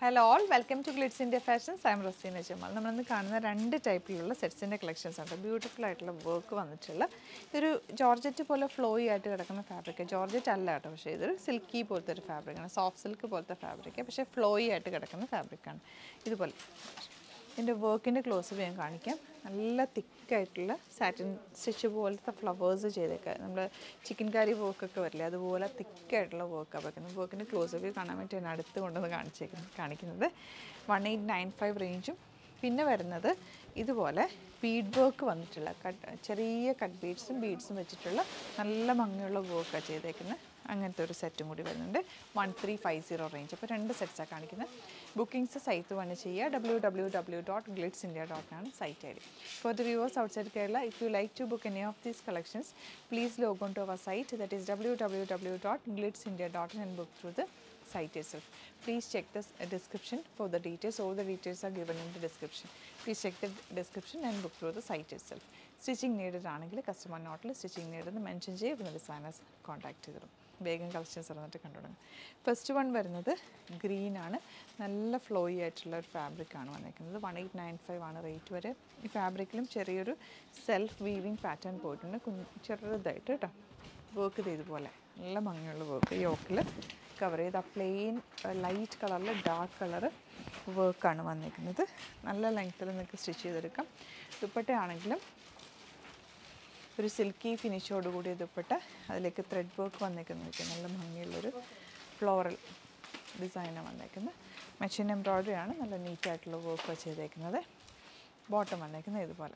Hello all welcome to Glitz India fashions I'm Raseena Jamal നമ്മളിന്ന് കാണുന്ന രണ്ട് ടൈപ്പിലുള്ള സെറ്റ്സിൻ്റെ കളക്ഷൻസ് ഉണ്ട് ബ്യൂട്ടിഫുൾ ആയിട്ടുള്ള വർക്ക് വന്നിട്ടുള്ള ഇതൊരു ജോർജറ്റ് പോലെ ഫ്ലോയി ആയിട്ട് കിടക്കുന്ന ഫാബ്രിക് ജോർജറ്റ് അല്ല കേട്ടോ പക്ഷേ ഇതൊരു സിൽക്കി പോലത്തെ ഒരു ഫാബ്രിക്കാണ് സോഫ്റ്റ് സിൽക്ക് പോലത്തെ ഫാബ്രിക് പക്ഷേ ഫ്ലോയി ആയിട്ട് കിടക്കുന്ന ഫാബ്രിക്കാണ് ഇതുപോലെ ഇതിൻ്റെ വർക്കിൻ്റെ ക്ലോസ് ഞാൻ കാണിക്കാം നല്ല തിക്കായിട്ടുള്ള സാറ്റിൻ സ്റ്റിച്ച് പോലത്തെ ഫ്ലവേഴ്സ് ചെയ്തേക്കുക നമ്മൾ ചിക്കൻ കറി വർക്കൊക്കെ വരില്ലേ അതുപോലെ തിക്കായിട്ടുള്ള വർക്കാണ് വെക്കുന്നത് വർക്കിൻ്റെ ക്ലോസ് വ്യൂ കാണാൻ വേണ്ടി ഞാൻ അടുത്ത് കൊണ്ടുവന്ന് കാണിച്ചേക്കുന്നത് കാണിക്കുന്നത് വൺ എയ്റ്റ് നയൻ ഫൈവ് റേഞ്ചും പിന്നെ വരുന്നത് ഇതുപോലെ ബീഡ് വർക്ക് വന്നിട്ടുള്ള കട്ട് ചെറിയ കട്ട് ബീഡ്സും ബീഡ്സും വെച്ചിട്ടുള്ള നല്ല ഭംഗിയുള്ള വർക്കാണ് ചെയ്തേക്കുന്നത് അങ്ങനത്തെ ഒരു സെറ്റും കൂടി വരുന്നുണ്ട് one three five zero range അപ്പോൾ രണ്ട് സെറ്റ്സാണ് കാണിക്കുന്നത് ബുക്കിംഗ്സ് സൈറ്റ് വന്ന് ചെയ്യുക W W W dot Glitz India dot ആണ് site I D for the viewers outside Kerala if you like to book any of these collections please log on to our site that is W W W dot Glitz India dot in and book through the site itself. Please check the s- uh, description for the details. All the details are given in the description. Please check the description and book through the site itself. Stitching needed ആണെങ്കിൽ customer നോട്ടിൽ stitching നീഡെന്ന് mention ചെയ്ത് പിന്നെ designers contact ചെയ്തിടും വേഗം collections ഇറന്നിട്ട് കണ്ടുതുടങ്ങും first one വരുന്നത് ഗ്രീൻ ആണ് നല്ല ഫ്ലോയി ആയിട്ടുള്ള ഒരു ഫാബ്രിക് ആണ് വന്നിരിക്കുന്നത് വൺ എയ്റ്റ് നയൻ ഫൈവ് ആണ് റേറ്റ് വരെ ഈ ഫാബ്രിക്കിലും ചെറിയൊരു സെൽഫ് വീവിങ് പാറ്റേൺ പോയിട്ടുണ്ട് കുഞ്ഞ് ചെറുതായിട്ട് കേട്ടോ വർക്ക് ചെയ്തതുപോലെ നല്ല ഭംഗിയുള്ള വർക്ക് യോക്കിൽ കവർ ചെയ്ത് ആ പ്ലെയിൻ ലൈറ്റ് കളറിൽ ഡാർക്ക് കളർ വർക്കാണ് വന്നിരിക്കുന്നത് നല്ല ലെങ്ത്തിൽ നിങ്ങൾക്ക് സ്റ്റിച്ച് ചെയ്തെടുക്കാം ദുപ്പട്ടയാണെങ്കിലും ഒരു സിൽക്കി ഫിനിഷോട് കൂടിയ ദുപ്പട്ട അതിലേക്ക് ത്രെഡ് വർക്ക് വന്നേക്കുന്നത് നല്ല ഭംഗിയുള്ളൊരു ഫ്ലോറൽ ഡിസൈനാണ് വന്നേക്കുന്നത് മെഷീൻ എംബ്രോയ്ഡറി ആണ് നല്ല നീറ്റായിട്ടുള്ള വർക്ക് ചെയ്തേക്കുന്നത് ബോട്ടം വന്നേക്കുന്നത് ഇതുപോലെ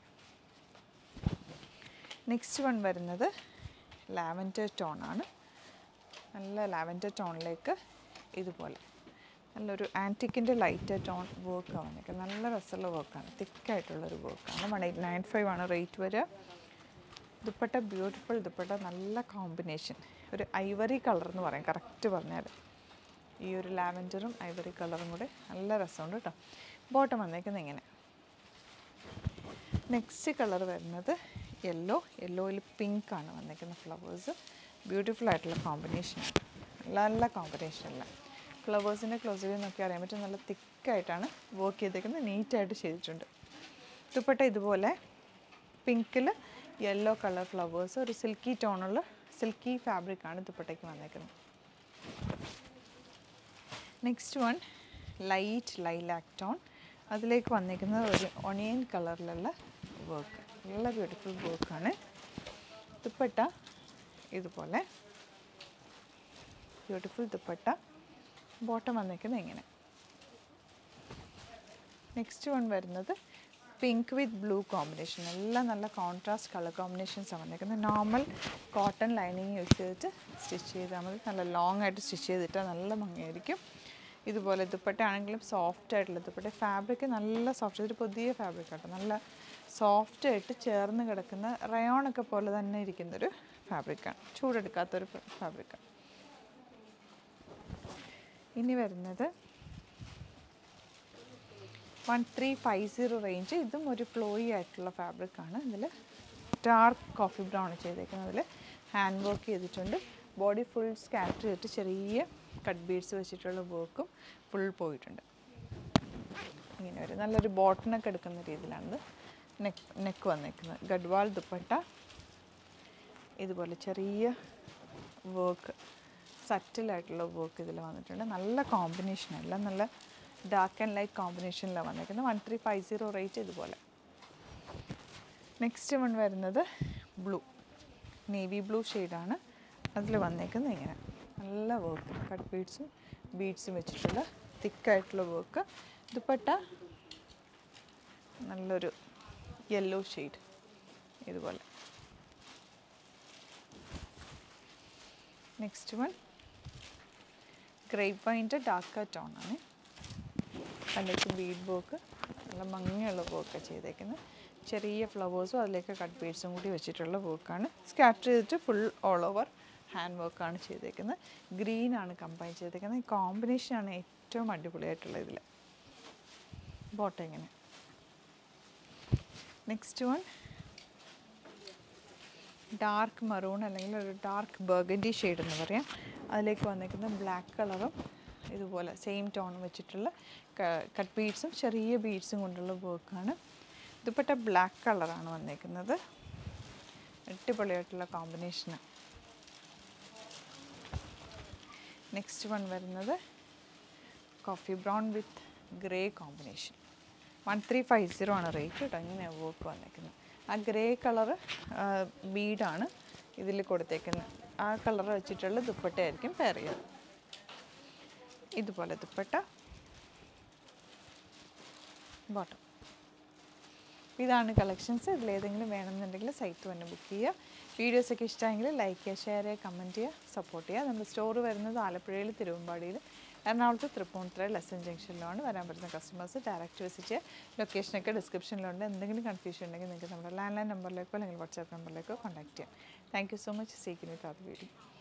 നെക്സ്റ്റ് വൺ വരുന്നത് ലാവൻഡർ ടോൺ ആണ് നല്ല ലാവൻഡർ ടോണിലേക്ക് ഇതുപോലെ നല്ലൊരു ആൻറ്റിക്കിൻ്റെ ലൈറ്റ് ടോൺ വർക്കാണ് വന്നിരിക്കുന്നത് നല്ല രസമുള്ള വർക്കാണ് തിക്കായിട്ടുള്ളൊരു വർക്കാണ് വൺ എയ്റ്റ് നയൻ ഫൈവ് ആണ് റേറ്റ് വരിക ദുപ്പട്ട ബ്യൂട്ടിഫുൾ ദുപ്പട്ട നല്ല കോമ്പിനേഷൻ ഒരു ഐവറി കളർ എന്ന് പറയാം കറക്റ്റ് പറഞ്ഞാൽ ഈ ഒരു ലാവൻഡറും ഐവറി കളറും കൂടെ നല്ല രസമുണ്ട് കേട്ടോ ബോട്ടം വന്നേക്കുന്നത് ഇങ്ങനെ നെക്സ്റ്റ് കളർ വരുന്നത് യെല്ലോ യെല്ലോയിൽ പിങ്ക് ആണ് വന്നിരിക്കുന്ന ഫ്ലവേഴ്സ് ബ്യൂട്ടിഫുൾ ആയിട്ടുള്ള കോമ്പിനേഷനാണ് നല്ല നല്ല കോമ്പിനേഷനല്ല ഫ്ലവേഴ്സിൻ്റെ ക്ലോസ് വ്യൂ നോക്കി അറിയാൻ പറ്റും നല്ല തിക്കായിട്ടാണ് വർക്ക് ചെയ്തേക്കുന്നത് നീറ്റായിട്ട് ചെയ്തിട്ടുണ്ട് ദുപ്പട്ട ഇതുപോലെ പിങ്കിൽ യെല്ലോ കളർ ഫ്ലവേഴ്സ് ഒരു സിൽക്കി ടോണുള്ള സിൽക്കി ഫാബ്രിക്കാണ് ദുപ്പട്ടയ്ക്ക് വന്നേക്കുന്നത് next one light lilac tone അതിലേക്ക് വന്നിരിക്കുന്നത് ഒരു ഒണിയൻ കളറിലുള്ള വർക്ക് നല്ല ബ്യൂട്ടിഫുൾ വർക്കാണ് ദുപ്പട്ട ഇതുപോലെ ബ്യൂട്ടിഫുൾ ദുപ്പട്ട ബോട്ടം വന്നിരിക്കുന്നത് ഇങ്ങനെ നെക്സ്റ്റ് വൺ വരുന്നത് പിങ്ക് വിത്ത് ബ്ലൂ കോമ്പിനേഷൻ എല്ലാം നല്ല കോൺട്രാസ്റ്റ് കളർ കോമ്പിനേഷൻസാണ് വന്നിരിക്കുന്നത് നോർമൽ കോട്ടൺ ലൈനിങ് യൂസ് ചെയ്തിട്ട് സ്റ്റിച്ച് ചെയ്താൽ മതി നല്ല ലോങ് ആയിട്ട് സ്റ്റിച്ച് ചെയ്തിട്ട് നല്ല ഭംഗിയായിരിക്കും ഇതുപോലെ ദുപ്പട്ട ആണെങ്കിലും സോഫ്റ്റ് ആയിട്ടുള്ള ദുപ്പട്ട ഫാബ്രിക് നല്ല സോഫ്റ്റ് ഒരു പുതിയ ഫാബ്രിക് ആട്ടോ നല്ല സോഫ്റ്റ് ആയിട്ട് ചേർന്ന് കിടക്കുന്ന റയോണൊക്കെ പോലെ തന്നെ ഇരിക്കുന്നൊരു ഫാബ്രിക്കാണ് ചൂടെടുക്കാത്തൊരു ഫാബ്രിക്കാണ് ഇനി വരുന്നത് one three five zero range ഇതും ഒരു ഫ്ലോയി ആയിട്ടുള്ള ഫാബ്രിക്കാണ് ഇതിൽ ഡാർക്ക് കോഫി ബ്രൗൺ ചെയ്തേക്കുന്നത് അതിൽ ഹാൻഡ് വർക്ക് ചെയ്തിട്ടുണ്ട് ബോഡി ഫുൾ സ്കാറ്റർ ചെയ്തിട്ട് ചെറിയ കട്ട് ബീഡ്സ് വെച്ചിട്ടുള്ള വർക്കും ഫുൾ പോയിട്ടുണ്ട് ഇങ്ങനെ ഒരു നല്ലൊരു ബോട്ടനൊക്കെ എടുക്കുന്ന രീതിയിലാണ് നെക്ക് നെക്ക് വന്നേക്കുന്നത് ഗഡ്വാൾ ദുപ്പട്ട ഇതുപോലെ ചെറിയ വർക്ക് സറ്റിലായിട്ടുള്ള വർക്ക് ഇതിൽ വന്നിട്ടുണ്ട് നല്ല കോമ്പിനേഷൻ എല്ലാം നല്ല ഡാർക്ക് ആൻഡ് ലൈറ്റ് കോമ്പിനേഷനിലാണ് വന്നേക്കുന്നത് one three five zero rate ഇതുപോലെ നെക്സ്റ്റ് വൺ വരുന്നത് ബ്ലൂ നേവി ബ്ലൂ ഷെയ്ഡാണ് അതിൽ വന്നേക്കുന്നത് ഇങ്ങനെ നല്ല വർക്ക് കട്ട് ബീഡ്സും ബീഡ്സും വെച്ചിട്ടുള്ള തിക്കായിട്ടുള്ള വർക്ക് ദുപ്പട്ട നല്ലൊരു യെല്ലോ ഷെയ്ഡ് ഇതുപോലെ നെക്സ്റ്റ് വൺ ഗ്രേപ്പ് വൈൻ്റെ ഡാർക്ക് ടോണാണ് അതിലേക്ക് ബീഡ് വർക്ക് നല്ല ഭംഗിയുള്ള വർക്ക് ചെയ്തേക്കുന്നത് ചെറിയ ഫ്ലവേഴ്സും അതിലേക്ക് കട്ട് ബീഡ്സും കൂടി വെച്ചിട്ടുള്ള വർക്കാണ് സ്കാറ്റർ ചെയ്തിട്ട് ഫുൾ ഓൾ ഓവർ ഹാൻഡ് വർക്കാണ് ചെയ്തേക്കുന്നത് ഗ്രീനാണ് കമ്പൈൻ ചെയ്തേക്കുന്നത് ഈ കോമ്പിനേഷനാണ് ഏറ്റവും അടിപൊളിയായിട്ടുള്ള ഇതിൽ ബോട്ടം ഇങ്ങനെ നെക്സ്റ്റ് വൺ ഡാർക്ക് മറൂൺ അല്ലെങ്കിൽ ഒരു ഡാർക്ക് ബർഗൻഡി ഷെയ്ഡ് എന്ന് പറയാം അതിലേക്ക് വന്നിരിക്കുന്നത് ബ്ലാക്ക് കളറും ഇതുപോലെ സെയിം ടോൺ വെച്ചിട്ടുള്ള കട്ട് ബീഡ്സും ചെറിയ ബീഡ്സും കൊണ്ടുള്ള വർക്കാണ് ദുപ്പട്ട ബ്ലാക്ക് കളറാണ് വന്നേക്കുന്നത് അടിപൊളിയായിട്ടുള്ള കോമ്പിനേഷനാണ് നെക്സ്റ്റ് വൺ വരുന്നത് coffee brown with grey combination one three five zero ആണ് റേറ്റ് കേട്ടോ ഇങ്ങനെ വർക്ക് വന്നേക്കുന്നത് ആ ഗ്രേ കളറ് ബീഡാണ് ഇതിൽ കൊടുത്തേക്കുന്നത് ആ കളർ വെച്ചിട്ടുള്ള ദുപ്പട്ടയായിരിക്കും പെയർ ചെയ്യുന്നത് ഇതുപോലെ ദുപ്പട്ട ബോട്ടം ഇതാണ് കളക്ഷൻസ് ഇതിലേതെങ്കിലും വേണമെന്നുണ്ടെങ്കിൽ സൈറ്റ് തന്നെ ബുക്ക് ചെയ്യുക വീഡിയോസൊക്കെ ഇഷ്ടമെങ്കിൽ ലൈക്ക് ചെയ്യുക ഷെയർ ചെയ്യുക കമൻറ്റ് ചെയ്യുക സപ്പോർട്ട് ചെയ്യുക നമ്മുടെ സ്റ്റോർ വരുന്നത് ആലപ്പുഴയിൽ തിരുവമ്പാടിയിൽ എറണാകുളത്ത് തൃപ്പൂണിത്തുറ ലെസൺ ജംഗ്ഷനിലാണ് വരാൻ പറ്റുന്ന കസ്റ്റമേഴ്സ് ഡയറക്റ്റ് വിസിറ്റ് ലൊക്കേഷനൊക്കെ ഡിസ്ക്രിപ്ഷനിലുണ്ട് എന്തെങ്കിലും കൺഫ്യൂഷൻ ഉണ്ടെങ്കിൽ നിങ്ങൾക്ക് നമ്മുടെ ലാൻഡ് ലൈൻ നമ്പറിലേക്കോ അല്ലെങ്കിൽ വാട്സാപ്പ് നമ്പറിലേക്കോ കോൺടാക്ട് ചെയ്യാം thank you so much seeking with അത് വീഡിയോ